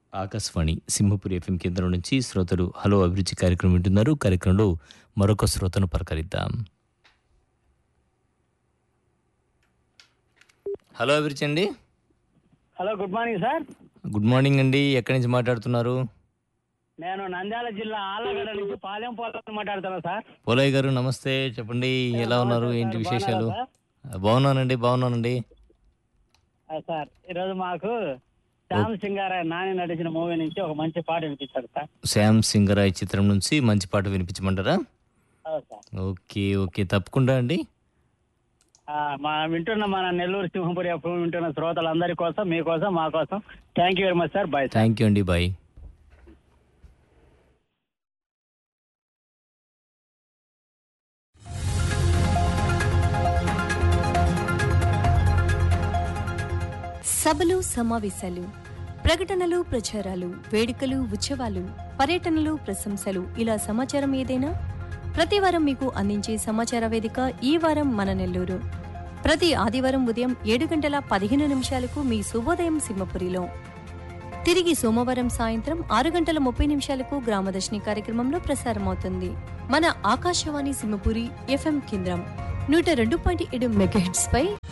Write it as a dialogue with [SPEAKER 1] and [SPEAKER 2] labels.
[SPEAKER 1] Akashvani Simhapuri FM కేంద్రం నుంచి శ్రోతలు హలో అభిరుచి కార్యక్రమం వింటున్నారు కార్యక్రమంలో మరొక శ్రోతను పలకరిద్దాం హలో అభిరుచి అండి
[SPEAKER 2] hello good morning sir
[SPEAKER 1] good morning అండి ఎక్కడి నుంచి మాట్లాడుతున్నారు
[SPEAKER 2] నేను నంద్యాల జిల్లా ఆళ్ళగడ్డ నుంచి పాలెం పోలని మాట్లాడుతున్నా సార్
[SPEAKER 1] పోలయ్య గారు నమస్తే చెప్పండి ఎలా ఉన్నారు ఏంటి
[SPEAKER 2] సార్,
[SPEAKER 1] విశేషాలు
[SPEAKER 2] బాగున్నారా
[SPEAKER 1] బాగున్నానండి బాగున్నానండి
[SPEAKER 2] ఆ, సార్ ఈరోజు మాకు శ్యామ్ సింగారాయ్ నాని నటించిన మూవీ నుంచి ఒక మంచి పాట వినిపించాడు సార్
[SPEAKER 1] శ్యామ్ సింగరాయ్ చిత్రం నుంచి మంచి పాట వినిపించమంటారా
[SPEAKER 2] అవును సార్
[SPEAKER 1] ఓకే ఓకే తప్పకుండా అండి
[SPEAKER 2] ఆ, మా వింటున్న మన నెల్లూరు సింహపురి ఎఫ్ఎం వింటున్న శ్రోతలందరి కోసం మీకోసం మా కోసం thank you very much sir bye sir
[SPEAKER 1] thank you అండి బాయ్
[SPEAKER 3] సభలు సమావేశాలు ప్రకటనలు ప్రచారాలు వేడుకలు ఉత్సవాలు పర్యటనలు ప్రశంసలు ఇలా సమాచారం ఏదైనా ప్రతి వారం మీకు అందించే సమాచార వేదిక ఈ వారం మన నెల్లూరు ప్రతి ఆదివారం ఉదయం ఏడు గంటల పదిహేను నిమిషాలకు మీ శుభోదయం సింహపురిలో తిరిగి సోమవారం సాయంత్రం ఆరు గంటల ముప్పై నిమిషాలకు గ్రామదర్శిని కార్యక్రమంలో ప్రసారమవుతుంది మన ఆకాశవాణి సింహపురి ఎఫ్ఎం కేంద్రం నూట రెండు పాయింట్ ఏడు మెగాహెట్స్ పై